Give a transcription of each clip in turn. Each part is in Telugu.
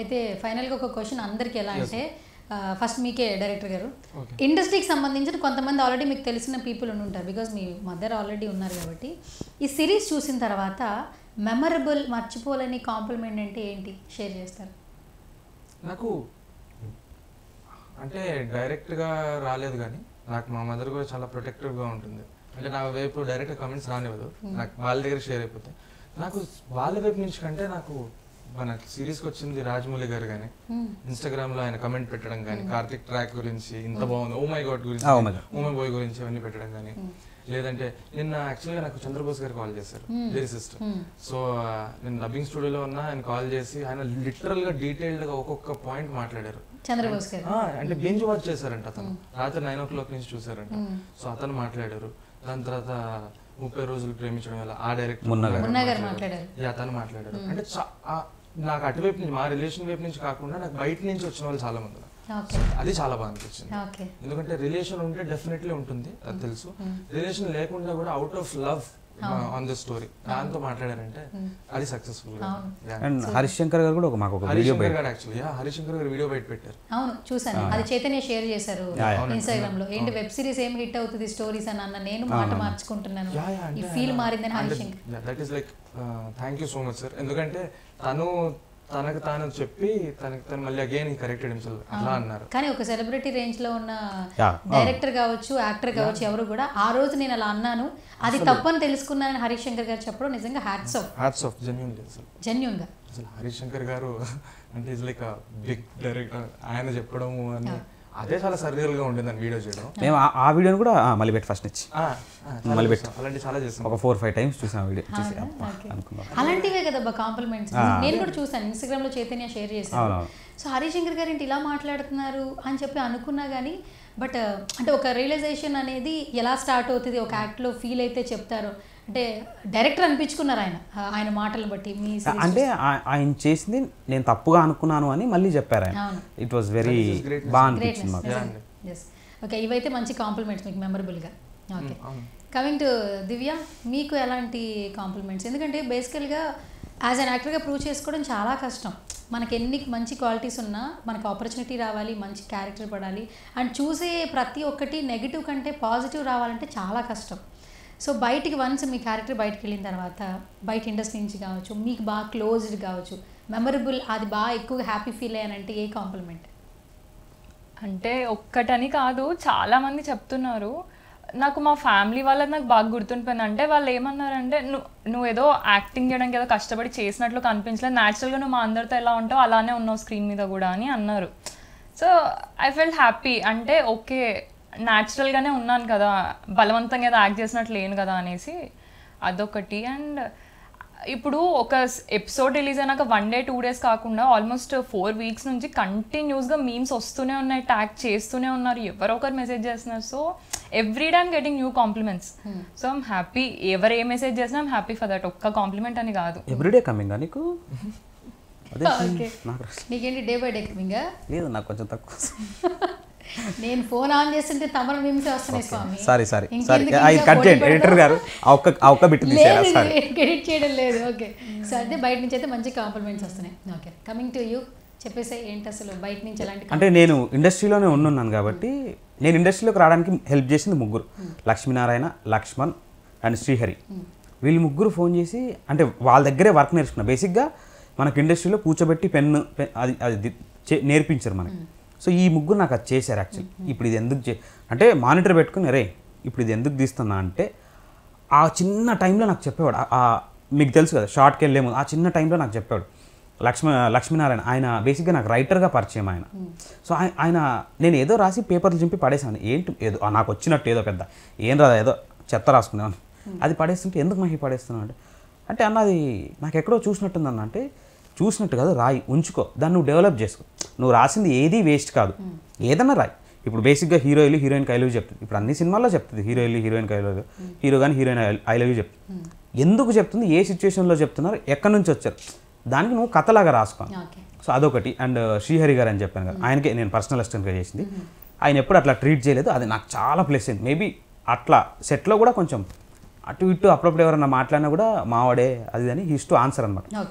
అయితే ఫైనల్గా ఒక క్వశ్చన్ అందరికి ఎలా అంటే ఫస్ట్ మీకే డైరెక్టర్ గారు Okay. ఇండస్ట్రీకి సంబంధించిన కొంతమంది ఆల్రెడీ మీకు తెలిసిన పీపుల్ ఉండి ఉంటారు బికాజ్ మీ మదర్ ఆల్రెడీ ఉన్నారు కాబట్టి ఈ సిరీస్ చూసిన తర్వాత మెమరబుల్ మర్చిపోలేని కాంప్లిమెంట్ అంటే ఏంటి షేర్ చేస్తారు నాకు అంటే డైరెక్ట్గా రాలేదు కానీ నాకు మా మదర్ కూడా చాలా ప్రొటెక్టివ్గా ఉంటుంది అంటే నా వైపు డైరెక్ట్ కమెంట్స్ రానివ్వదు నాకు వాళ్ళ దగ్గర షేర్ అయిపోతాయి నాకు వాళ్ళ వైపు నుంచి కంటే నాకు మన సిరీస్కి వచ్చింది రాజమౌళి గారు కానీ ఇన్స్టాగ్రామ్ లో ఆయన కమెంట్ పెట్టడం కానీ కార్తిక్ ట్రాక్ గురించి ఇంత బాగుంది ఓ మై గాడ్ గురించి Ah, oh my God. Oh my boy గురించి అవన్నీ పెట్టడం కానీ లేదంటే నిన్న యాక్చువల్గా నాకు చంద్రబోస్ గారు కాల్ చేశారు లిరిసిస్ట్ సో నేను డబ్బింగ్ స్టూడియోలో ఉన్నా ఆయన కాల్ చేసి ఆయన లిటరల్ గా డీటెయిల్డ్ గా ఒక్కొక్క పాయింట్ మాట్లాడారు చంద్రబోస్ గారు ఆ, అంటే బెంచ్ వాచ్ చేశారంట అతను రాత్రి నైన్ ఓ క్లాక్ నుంచి చూసారంట సో అతను మాట్లాడారు దాని తర్వాత ముప్పై రోజులు ప్రేమించడం వల్ల ఆ డైరెక్టర్ మున్నా గారు. మున్నా గారు మాట్లాడారు. అతను మాట్లాడారు అంటే చా- ఆ, నాకు అటువైపు నుంచి మా రిలేషన్ వైపు నుంచి కాకుండా నాకు బయట నుంచి వచ్చిన వాళ్ళు చాలా మంది ఉన్నారు. ఓకే అది చాలా బాగా అనిపించింది ఓకే ఎందుకంటే రిలేషన్ ఉంటే డెఫినెట్లీ ఉంటుంది అది తెలుసు రిలేషన్ లేకుండా కూడా out of love on the story దాంతో మాట్లాడారంటే అది సక్సెస్ఫుల్ అండ్ హరిశంకర్ గారు కూడా ఒక మాకు ఒక వీడియో హరిశంకర్ బయట గారు యాక్చువల్లీ హరిశంకర్ గారు వీడియో బయట పెట్టారు అవును చూసాను అది చైతన్య షేర్ చేశారు Yeah, yeah. ఇన్స్టాగ్రామ్ లో ఏంటి వెబ్ సిరీస్ ఏం హిట్ అవుతుంది స్టోరీస్ అని అన్న నేను మాట మార్చుకుంటున్నాను ఈ ఫీల్ మారిందని Harishankar that is like thank you so much sir ఎందుకంటే తను తనకు తాను చెప్పి తనకి తను మళ్ళీ అగైన్ కరెక్టెడ్ హిమ్సెల్ఫ్ అట్లా అన్నారు కానీ ఒక సెలబ్రిటీ రేంజ్ లో ఉన్న Yeah, డైరెక్టర్ కావచ్చు యాక్టర్ కావచ్చు ఎవరు కూడా ఆ రోజు నేను అలా అన్నాను అది తప్పని తెలుసుకున్నానని హరీష్ శంకర్ గారు చెప్పడం నిజంగా hats off hats off genuine అసలు జెన్యున్ గా అసలు హరీష్ శంకర్ గారు అంటే ఇస్ లైక్ బిగ్ డైరెక్టర్ ఆయన చెప్పడము అని అదే చాలా సర్రియల్ గా ఉండింది వీడియో చేయడం మేము ఆ- ఆ వీడియోని కూడా ఆ, మళ్ళీ పెట్టి ఫస్ట్ నుంచి ఆ, ఆ, చాలా మళ్ళీ చేస్తాం. అలాంటి చాలా చేస్తాం ఒక ఫోర్ ఫైవ్ టైమ్స్ చూసాం ఆ వీడియో చూసి అవునా? అబ్బా Okay. అనుకున్నాం అలాంటివే కదా కాంప్లిమెంట్స్ Ah. నేను కూడా చూసాను ఇన్స్టాగ్రామ్ లో చైతన్య షేర్ చేశాను అవునవును. సో హరీష్ శంకర్ గారు ఏంటి ఇలా మాట్లాడుతున్నారు అని చెప్పి అనుకున్నా కానీ బట్ అంటే ఒక రియలైజేషన్ అనేది ఎలా స్టార్ట్ అవుతుంది ఒక యాక్ట్లో ఫీల్ అయితే చెప్తారు అంటే డైరెక్టర్ అనిపించుకున్నారు ఆయన ఆ, ఆయన మాటలు బట్టి మీ series అంటే ఆ- ఆయన చేసింది నేను తప్పుగా అనుకున్నాను అని మళ్ళీ చెప్పారు ఆయన అవును. It was very That is greatness. బాగా అనిపించింది గ్రేట్నెస్ మాకు ఎస్ ఓకే ఇవైతే మంచి కాంప్లిమెంట్స్ మీకు మెమరబుల్గా ఓకే అవును. కమింగ్ టు దివ్య మీకు ఎలాంటి కాంప్లిమెంట్స్ ఎందుకంటే బేసికల్గా యాజ్ అన్ యాక్టర్గా ప్రూవ్ చేసుకోవడం చాలా కష్టం మనకి ఎన్ని మంచి క్వాలిటీస్ ఉన్నా మనకు ఆపర్చునిటీ రావాలి మంచి క్యారెక్టర్ పడాలి అండ్ చూసే ప్రతి ఒక్కటి నెగిటివ్ కంటే పాజిటివ్ రావాలంటే చాలా కష్టం సో బయటికి వన్స్ మీ క్యారెక్టర్ బయటికి వెళ్ళిన తర్వాత బయట ఇండస్ట్రీ నుంచి కావచ్చు మీకు బాగా క్లోజ్డ్ కావచ్చు మెమరబుల్ అది బాగా ఎక్కువగా హ్యాపీ ఫీల్ అయ్యానంటే ఏ కాంప్లిమెంట్ అంటే ఒక్కటని కాదు చాలా మంది చెప్తున్నారు నాకు మా ఫ్యామిలీ వాళ్ళది నాకు బాగా గుర్తుండిపోయింది అంటే వాళ్ళు ఏమన్నారంటే నువ్వు నువ్వు ఏదో యాక్టింగ్ చేయడానికి ఏదో కష్టపడి చేసినట్లు కనిపించలేదు న్యాచురల్గా నువ్వు మా అందరితో ఎలా ఉంటావు అలానే ఉన్నావు స్క్రీన్ మీద కూడా అని అన్నారు సో ఐ ఫెల్ట్ హ్యాపీ అంటే ఓకే న్యాచురల్గానే ఉన్నాను కదా బలవంతంగా ఏదో యాక్ట్ చేసినట్లు లేను కదా అనేసి అదొకటి అండ్ ఇప్పుడు ఒక ఎపిసోడ్ రిలీజ్ అయినాక వన్ డే టూ డేస్ కాకుండా ఆల్మోస్ట్ ఫోర్ వీక్స్ నుంచి కంటిన్యూస్గా మీమ్స్ వస్తూనే ఉన్నాయి ట్యాగ్ చేస్తూనే ఉన్నారు ఎవరో ఒకరు మెసేజ్ చేస్తున్నారు so every time getting new compliments so I'm happy ఎవరు ఏ మెసేజ్ చేసినా ఐమ్ హ్యాపీ ఫర్ దట్ ఒక్క కాంప్లిమెంట్ అని కాదు ఎవ్రీడే కమింగ్ నీకు అదే ఓకే నాకు నీకేంటి డే బై డే కమింగా లేదు నాకు కొంచెం తక్కువ నేను ఫోన్ ఆన్ చేస్తుంటే తమరు మిమ్సే వస్తున్నాయి స్వామి సారీ సారీ సారీ ఇంకెందుకు అది ఇంకా కట్ పోటీ చేయండి పడతావు? ఎడిటర్ గారు ఆ ఒక్క ఆ ఒక్క బిట్ తీసేయాలి లేదు సారీ ఎడిట్ చేయడం లేదు ఓకే సో అంటే బయట నుంచి అయితే మంచి కాంప్లిమెంట్స్ వస్తున్నాయి ఓకే కమింగ్ టు యూ చెప్పేసి ఏంటి అసలు బయట నుంచి ఎలాంటి అంటే నేను ఇండస్ట్రీలోనే ఉండున్నాను కాబట్టి నేను ఇండస్ట్రీలోకి రావడానికి హెల్ప్ చేసింది ముగ్గురు లక్ష్మీనారాయణ లక్ష్మణ్ అండ్ శ్రీహరి వీళ్ళు ముగ్గురు ఫోన్ చేసి అంటే వాళ్ళ దగ్గరే వర్క్ నేర్చుకున్నా బేసిక్గా మనకి ఇండస్ట్రీలో కూర్చోబెట్టి పెన్ను పెన్ అది అది ది- చే- నేర్పించారు మనకి సో ఈ ముగ్గురు నాకు అది చేశారు యాక్చువల్లీ ఇప్పుడు ఇది ఎందుకు చే అంటే మానిటర్ పెట్టుకుని రే ఇప్పుడు ఇది ఎందుకు తీస్తున్నా అంటే ఆ చిన్న టైంలో నాకు చెప్పేవాడు ఆ- ఆ మీకు తెలుసు కదా షార్ట్కి వెళ్ళే ముందు ఆ చిన్న టైంలో నాకు చెప్పాడు లక్ష్మ లక్ష్మీనారాయణ ఆయన బేసిక్గా నాకు రైటర్గా పరిచయం ఆయన సో ఆయ- ఆయన నేను ఏదో రాసి పేపర్లు చింపి పడేసాను ఏంటి ఏదో ఆ నాకు వచ్చినట్టు ఏదో పెద్ద ఏం రాదా ఏదో చెత్త రాసుకున్నాను అది పడేస్తుంటే ఎందుకు మాకు పడేస్తున్నావు అంటే అంటే అన్న అది నాకు ఎక్కడో చూసినట్టుంది అన్న అంటే చూసినట్టు కాదు రాయి ఉంచుకో దాన్ని నువ్వు డెవలప్ చేసుకో నువ్వు రాసింది ఏది వేస్ట్ కాదు ఏదన్నా రాయి ఇప్పుడు బేసిక్గా హీరోయిన్లు హీరోయిన్ ఐ లవ్ చెప్తుంది ఇప్పుడు అన్ని సినిమాల్లో చెప్తుంది హీరోయిన్లు హీరోయిన్ ఐ లవ్ హీరో కానీ హీరోయిన్ ఐ లవ్ చెప్తుంది ఎందుకు చెప్తుంది ఏ సిచ్యువేషన్లో చెప్తున్నారు ఎక్కడి నుంచి వచ్చారు దానికి నువ్వు కథలాగా రాసుకో ఓకే సో అదొకటి అండ్ శ్రీహరి గారు అని చెప్పాను కదా ఆయనకే నేను పర్సనల్ అసిస్టెంట్గా చేసింది ఆయన ఎప్పుడు అట్లా ట్రీట్ చేయలేదు అది నాకు చాలా ప్లస్ అయింది మేబీ అట్లా సెట్లో కూడా కొంచెం అటు ఇటు అప్పుడప్పుడు ఎవరన్నా మాట్లాడినా కూడా మావాడే అది అని హిస్ టు ఆన్సర్ అనమాట ఓకే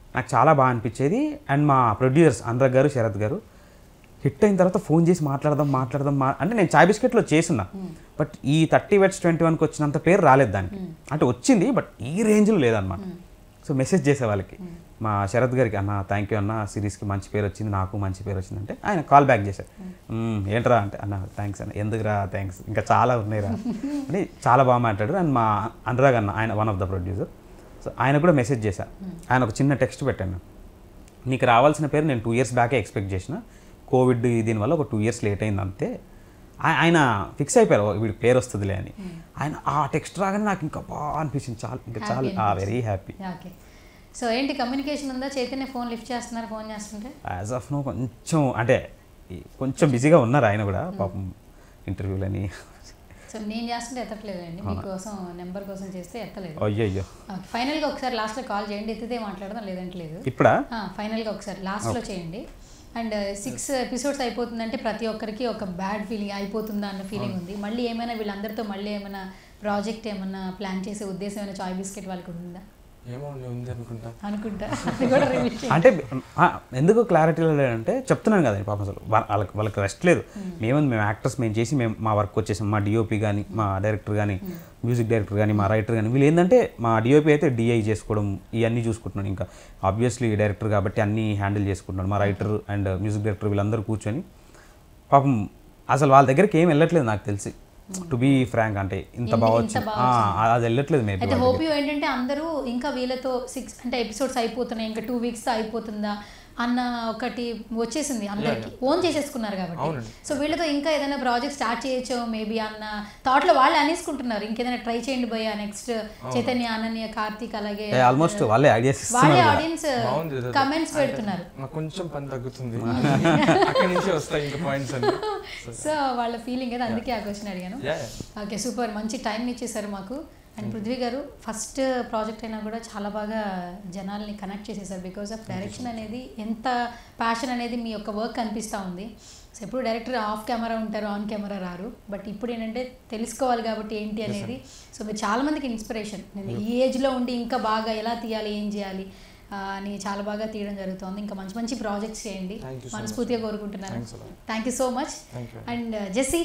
నాకు చాలా బాగా అనిపించేది అండ్ మా ప్రొడ్యూసర్స్ అనురాగ్ గారు శరత్ గారు హిట్ అయిన తర్వాత ఫోన్ చేసి మాట్లాడదాం మాట్లాడదాం మా అంటే నేను చాయ్ బిస్కెట్లో చేసిన బట్ ఈ థర్టీ వెట్స్ ట్వంటీ వన్కి వచ్చినంత పేరు రాలేదు దానికి అంటే వచ్చింది బట్ ఈ రేంజ్లో లేదనమాట సో మెసేజ్ చేసే వాళ్ళకి మా శరత్ గారికి అన్న థ్యాంక్ యూ అన్న సిరీస్కి మంచి పేరు వచ్చింది నాకు మంచి పేరు వచ్చిందంటే ఆయన కాల్ బ్యాక్ చేశారు "మ్మ్, ఏంట్రా అంటే అన్న థ్యాంక్స్ అన్న ఎందుకురా థ్యాంక్స్ ఇంకా చాలా ఉన్నాయిరా అని చాలా బాగా మాట్లాడారు అండ్ మా అనురాగ్ అన్న ఆయన one of the producer so ఆయన కూడా మెసేజ్ చేశారు ఆయన ఒక చిన్న టెక్స్ట్ పెట్టాను నీకు రావాల్సిన పేరు నేను టూ ఇయర్స్ బ్యాకే ఎక్స్పెక్ట్ చేసిన కోవిడ్ దీనివల్ల ఒక టూ ఇయర్స్ లేట్ అయింది అంతే ఆయ- ఆయన ఫిక్స్ అయిపోయారు "ఓ, వీడికి పేరు వస్తుందిలే అని ఆయన ఆ టెక్స్ట్ రాగానే నాకు ఇంకా బాగా అనిపించింది చాలా ఇంకా Happy చాలా వెరీ హ్యాపీ ఓకే సో ఏంటి కమ్యూనికేషన్ ఉందా చైతన్య ఫోన్ లిఫ్ట్ చేస్తున్నారు ఫోన్ చేస్తుంటే యాజ్ ఆఫ్ నో కొంచెం అంటే ఈ- కొంచెం బిజీగా ఉన్నారు ఆయన కూడా పాపం ఇంటర్వ్యూలని సో నేను చేస్తుంటే ఎత్తట్లేదండి మీకోసం నెంబర్ కోసం చేస్తే ఎత్తలేదు అయ్యో అయ్యో ఓకే, ఫైనల్గా ఒకసారి లాస్ట్లో కాల్ చేయండి ఎత్తితే మాట్లాడదాం లేదంటే లేదు ఇప్పుడా ఆ, ఫైనల్గా ఒకసారి లాస్ట్లో చేయండి అండ్ సిక్స్ ఎపిసోడ్స్ అయిపోతుందంటే ప్రతి ఒక్కరికి ఒక బ్యాడ్ ఫీలింగ్ అయిపోతుందా అన్న ఫీలింగ్ ఉంది మళ్ళీ ఏమైనా వీళ్ళందరితో మళ్ళీ ఏమైనా ప్రాజెక్ట్ ఏమైనా ప్లాన్ చేసే ఉద్దేశం ఏమైనా చాయ్ బిస్కెట్ వాళ్ళకి ఉందా ఏమో ఉంది అనుకుంటా అనుకుంటా అది కూడా reveal చేయండి. అంటే ఆ, ఎందుకు క్లారిటీ లేదంటే చెప్తున్నాను కదా పాపం అసలు వా- వాళ్ళకి వాళ్ళకి రెస్ట్ లేదు మేమంది మేము యాక్టర్స్ మేము చేసి మేము మా వర్క్ వచ్చేసాం మా డిఓపి కానీ మా డైరెక్టర్ కానీ మ్యూజిక్ డైరెక్టర్ కానీ మా రైటర్ కానీ వీళ్ళు ఏంటంటే మా డిఓపి అయితే డిఐ చేసుకోవడం ఇవన్నీ చూసుకుంటున్నాను ఇంకా ఆబ్వియస్లీ డైరెక్టర్ కాబట్టి అన్నీ హ్యాండిల్ చేసుకుంటున్నాడు మా రైటర్ అండ్ మ్యూజిక్ డైరెక్టర్ వీళ్ళందరూ కూర్చొని పాపం అసలు వాళ్ళ దగ్గరికి ఏం వెళ్ళట్లేదు నాకు తెలిసి టు బీ ఫ్రాంక్ అంటే ఇంత ఇంత- బాగా ఇంత వచ్చింది బాగా ఆ, అది వెళ్ళట్లేదు మేబీ అయితే హోప్ యూ ఏంటంటే అందరూ ఇంకా వీళ్ళతో సిక్స్ అంటే ఎపిసోడ్స్ అయిపోతున్నాయి ఇంకా టూ వీక్స్ అయిపోతుందా అన్న ఒకటి వచ్చేసింది అందరికి ఓన్ చేసేసుకున్నారు కాబట్టి అవునండి. సో వీళ్ళతో ఇంకా ఏదైనా ప్రాజెక్ట్ స్టార్ట్ చేయొచ్చో మేబీ అన్న థాట్ లో వాళ్ళు అనేసుకుంటున్నారు ఇంకేదైనా ట్రై చేయండి భయ్య నెక్స్ట్ చైతన్య అనన్య కార్తీక్ అలాగే ఆల్మోస్ట్ వాళ్ళే ఐడియాస్ వాళ్ళే ఇస్తున్నారు ఆడియన్స్ బాగుంది ఇది. కమెంట్స్ పెడుతున్నారు నాకు కొంచెం పని తగ్గుతుంది అక్కడి నుంచి వస్తాయి ఇంకా పాయింట్స్ అన్ని సో వాళ్ళ ఫీలింగ్ అది అందుకే ఆ క్వశ్చన్ అడిగాను Yeah, ఓకే సూపర్ మంచి టైం ఇచ్చేసారు మాకు అండ్ పృథ్వీ గారు ఫస్ట్ ప్రాజెక్ట్ అయినా కూడా చాలా బాగా జనాల్ని కనెక్ట్ చేసేసారు బికాజ్ ఆఫ్ డైరెక్షన్ అనేది ఎంత ప్యాషన్ అనేది మీ యొక్క వర్క్ కనిపిస్తూ ఉంది సో ఎప్పుడు డైరెక్టర్ ఆఫ్ కెమెరా ఉంటారు ఆన్ కెమెరా రారు బట్ ఇప్పుడు ఏంటంటే తెలుసుకోవాలి కాబట్టి ఏంటి అనేది సో మీరు చాలా మందికి ఇన్స్పిరేషన్ నేను ఈ ఏజ్లో ఉండి ఇంకా బాగా ఎలా తీయాలి ఏం చేయాలి ఆ, అని చాలా బాగా తీయడం జరుగుతుంది ఇంకా మంచి మంచి ప్రాజెక్ట్స్ చేయండి Thank you so much. మనస్ఫూర్తిగా కోరుకుంటున్నాను Thanks a lot. Thank you so much Thank you. And Jessie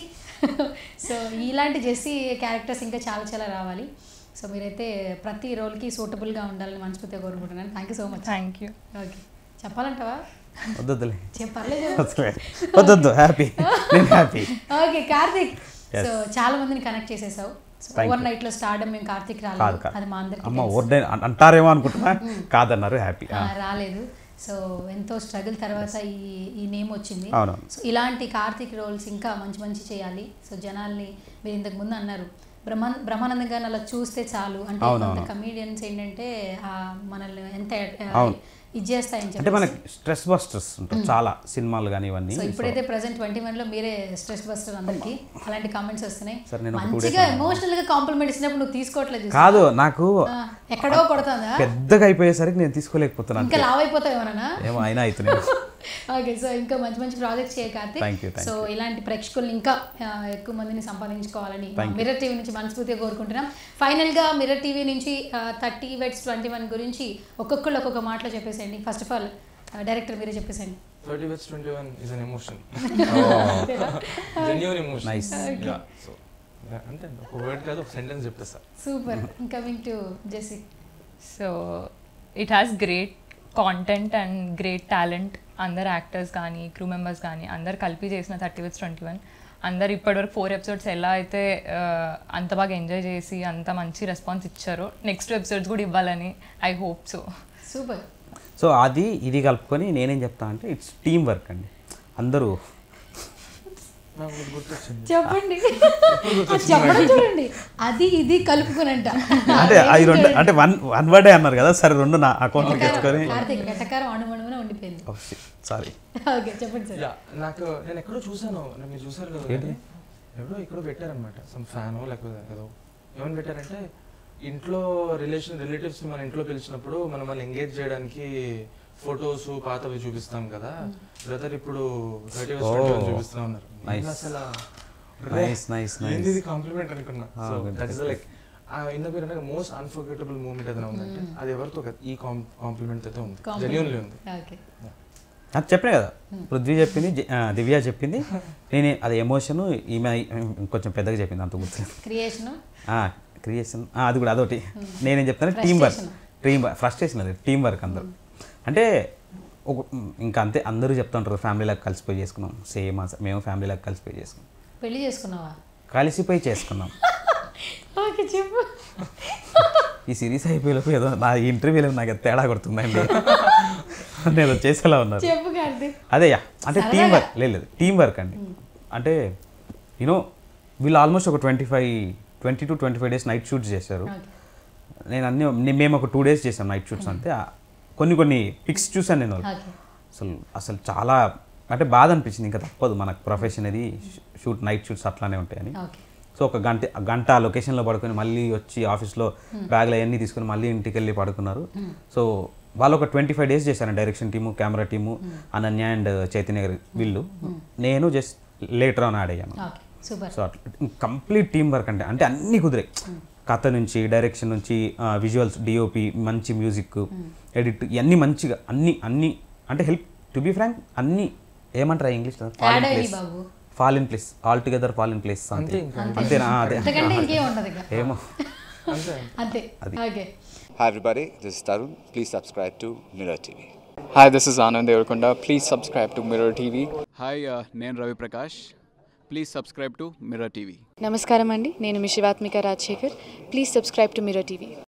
so ఇలాంటి జెస్సీ క్యారెక్టర్స్ ఇంకా చాలా చాలా రావాలి సో మీరైతే ప్రతి రోల్కి సూటబుల్గా ఉండాలని మనస్ఫూర్తిగా కోరుకుంటున్నాను thank you so much thank you okay చెప్పాలంటావా వద్దొద్దులే చెప్పర్లేదు వద్దులే. వద్దొద్దు హ్యాపీ నేను happy okay Karthik Yes. So చాలా మందిని కనెక్ట్ చేసేసావు Thank ఓవర్ you. నైట్ లో స్టార్డమ్ మేము కార్తిక్ కాదు రాలేదు కాదు అది మా అందరికి అమ్మ ఓర్డే అంటారేమో అనుకుంటున్నా కాదన్నారు హ్యాపీ ఆ, రాలేదు సో ఎంతో స్ట్రగుల్ తర్వాత ఈ ఈ నేమ్ వచ్చింది అవునవును. సో ఇలాంటి కార్తిక్ రోల్స్ ఇంకా మంచి మంచి చేయాలి సో జనాల్ని మీరు ఇంతకు ముందు అన్నారు బ్రహ్మ బ్రహ్మానందం గారిని అలా చూస్తే చాలు అంటే అవునవును. కొంత కమీడియన్స్ ఏంటంటే ఆ, మనల్ని ఎంత ఆ, అవును. ఇది చేస్తాయని అంటే చెప్పి మనకి స్ట్రెస్ బస్టర్స్ ఉంటాయి చాలా సినిమాలు కానీ ఇవన్నీ సో ఇప్పుడైతే ప్రెసెంట్ ట్వంటీ వన్ లో మీరే స్ట్రెస్ బస్టర్ అందరికి అలాంటి కామెంట్స్ వస్తున్నాయి సరే, నేను ఒక two days మంచిగా అన్నాను. ఎమోషనల్ గా కాంప్లిమెంట్ ఇచ్చినప్పుడు నువ్వు తీసుకోవట్లేదు చూసావా? కాదు నాకు ఆ, ఎక్కడో కొడుతుందా పెద్దగా అయిపోయేసరికి నేను తీసుకోలేకపోతున్నాను ఇంకా లావ్ అయిపోతావు ఏమన్నా ఏమో అయినా అవుతున్నాయి ఓకే సో ఇంకా మంచి మంచి ప్రాజెక్ట్స్ చేయ Thank you, Karthik thank so ఇలాంటి ప్రేక్షకుల్ని ఇంకా ఆ, ఎక్కువ మందిని సంపాదించుకోవాలని Thank you. మిర్రర్ టీవీ నుంచి మనస్ఫూర్తిగా కోరుకుంటున్నాం ఫైనల్ గా మిర్రర్ టీవీ నుంచి థర్టీ వెట్స్ ట్వంటీ వన్ గురించి ఒక్కొక్కళ్ళు ఒక్కొక్క మాటలో చెప్పేసేయండి ఫస్ట్ ఆఫ్ ఆల్ డైరెక్టర్ మీరే చెప్పేసేయండి థర్టీ బెస్ట్ twenty one is an emotion genuine emotion Nice. So అంటే ఒక వర్డ్ కాదు ఒక సెంటెన్స్ చెప్పేస్తా super coming to Jessie so it has great content and great talent అందరు యాక్టర్స్ కానీ క్రూ మెంబర్స్ కానీ అందరు కలిపి చేసిన థర్టీ విత్ ట్వంటీ వన్ అందరు ఇప్పటివరకు ఫోర్ ఎపిసోడ్స్ ఎలా అయితే ఆ, అంత బాగా ఎంజాయ్ చేసి అంత మంచి రెస్పాన్స్ ఇచ్చారో నెక్స్ట్ ఎపిసోడ్స్ కూడా ఇవ్వాలని I hope so super so అది ఇది కలుపుకొని నేనేం చెప్తా అంటే ఇట్స్ టీమ్ వర్క్ అండి అందరూ నాకు ఒకటి గుర్తొచ్చింది చెప్పండి అది చెప్పడం చూడండి అది ఇది కలుపుకునంట అంటే అవి రెండు అంటే వన్ వన్ వర్డే అన్నారు కదా సరే రెండు నా అకౌంట్లోకి తెచ్చుకొని కార్తీక్ గట్టకారం అణుమణువున ఉండిపోయింది సారీ ఓకే చెప్పండి సార్ యా నాకు నేను ఎక్కడో చూసాను నేను మీరు చూసారు కదా ఏంటి? ఎవరో ఎక్కడో పెట్టారనమాట సమ్ ఫ్యానో లేకపోతే ఏదో ఏమని పెట్టారంటే ఇంట్లో రిలేషన్ రిలేటివ్స్ మన ఇంట్లో పిలిచినప్పుడు మనం వాళ్ళు ఎంగేజ్ చేయడానికి ఫొటోస్ పాతవి చూపిస్తాం కదా బ్రదర్ ఇప్పుడు థర్టీ Oh. చూపిస్తా ఉన్నారు Nice. నేను అసలు Nice, nice, nice. ఏంది ఇది కాంప్లిమెంట్ అనుకున్నా Ah, so good, that is good. Like ఆ ఇన్న పేరు అంటే మోస్ట్ అన్ఫర్గెటబుల్ మూమెంట్ ఏదైనా ఉందంటే అది ఎవరితో కాదు, ఈ కాంప్లిమెంట్ అయితే ఉంది జెన్యున్లీ ఉంది ఓకే అది చెప్పిన కదా పృథ్వీ చెప్పింది జ- ఆ, దివ్య చెప్పింది నేను అది ఎమోషన్ ఈమె కొంచెం పెద్దగా చెప్పింది అంత గుర్తులేదు క్రియేషన్ క్రియేషన్ అది కూడా అదొకటి నేనేం చెప్తాను team work team work frustration అది టీం వర్క్ అందరూ అంటే ఒక ఇంకా అంతే అందరూ చెప్తుంటారు ఫ్యామిలీలకు కలిసిపోయి చేసుకున్నాం సేమ్ మేము ఫ్యామిలీలకు కలిసిపోయి చేసుకున్నాం పెళ్లి చేసుకున్నావా కలిసిపోయి చేసుకున్నాం ఓకే చెప్పు ఈ సిరీస్ అయిపోయేలోపు ఏదో నా ఇంటర్వ్యూలో నాకు ఏదో తేడా కొడుతుందండి నేను చేసేలా ఉన్నారు చెప్పు కార్తీక్ అదే యా అంటే టీం వర్క్ లేదు లేదు టీం వర్క్ అండి అంటే యూనో వీళ్ళు ఆల్మోస్ట్ ఒక twenty five twenty two twenty five days night shoots చేశారు ఓకే నేను అన్ని నే- మేము ఒక టూ డేస్ చేసాం నైట్ షూట్స్ అంతే ఆ కొన్ని కొన్ని పిక్స్ చూసాను నేను వాళ్ళు. ఓకే అసలు అసలు చాలా అంటే బాధ అనిపించింది ఇంకా తప్పదు మనకు ప్రొఫెషన్ అది షూట్ నైట్ షూట్స్ అట్లానే ఉంటాయని ఓకే సో ఒక గంట గంట లొకేషన్లో పడుకొని మళ్ళీ వచ్చి ఆఫీస్లో బ్యాగ్లు అవన్నీ తీసుకొని మళ్ళీ ఇంటికి వెళ్ళి పడుకున్నారు సో వాళ్ళు ఒక ట్వంటీ ఫైవ్ డేస్ చేశారు direction team camera team Ananya and Chaitanya garu వీళ్ళు నేను జస్ట్ లేటర్ ఆన్ యాడ్ అయ్యాను ఓకే సూపర్ సో అట్లా కంప్లీట్ టీం వర్క్ అంటే అంటే అన్నీ కుదిరాయి కథ నుంచి డైరెక్షన్ నుంచి విజువల్స్ డిఓపి మంచి మ్యూజిక్ ఎడిట్ ఇవన్నీ మంచిగా అన్ని అన్ని అంటే హెల్ప్ టు బి ఫ్రాంక్ అన్ని ఏమంటారు ఇంగ్లీష్ ఫాల్ ఇన్ యాడ్ అయ్యి ప్లేస్ బాబు fall in place all together fall in place అంతే అంతేనా అదే అంతకంటే ఇంకేం ఉండదు ఇక ఏమో అంతే అంతే okay Hi everybody, this is Tarun. Please subscribe to Mirror TV. Hi, this is Anand Devarkonda. Please subscribe to Mirror TV. Hi నేను Ravi Prakash please subscribe to Mirror TV నమస్కారం అండి నేను మీ Shivathmika Rajasekhar please subscribe to Mirror TV